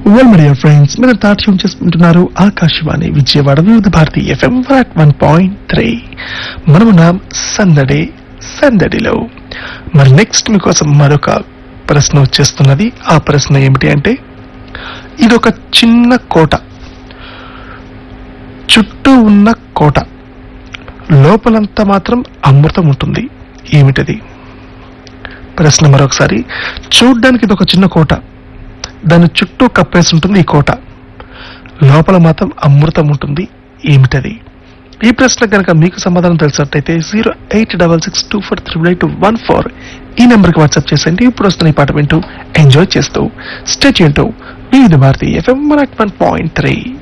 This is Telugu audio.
వెల్ మై డియర్ ఫ్రెండ్స్ మీరు తాట్యం చేసుకుంటున్నారు Akashvani Vijayawada Vividh Bharati FM one point three మనమున్నాం సందడి సందడిలో మరి నెక్స్ట్ మీకోసం మరొక ప్రశ్న వచ్చేస్తున్నది ఆ ప్రశ్న ఏమిటి అంటే ఇది ఒక చిన్న కోట చుట్టూ ఉన్న కోట లోపలంతా మాత్రం అమృతం ఉంటుంది ఏమిటది ప్రశ్న మరొకసారి చూడ్డానికి ఇది ఒక చిన్న కోట దాని చుట్టూ కప్పేసి ఉంటుంది ఈ కోట లోపల మాత్రం అమృతం ఉంటుంది ఏమిటది ఈ ప్రశ్న కనుక మీకు సమాధానం తెలిసినట్టయితే zero eight double six two four triple eight one four ఈ నెంబర్కి వాట్సాప్ చేసండి ఇప్పుడు వస్తున్న ఈ పాట వింటూ ఎంజాయ్ చేస్తూ స్టేట్ వింటూ Vividh Bharati FM one point three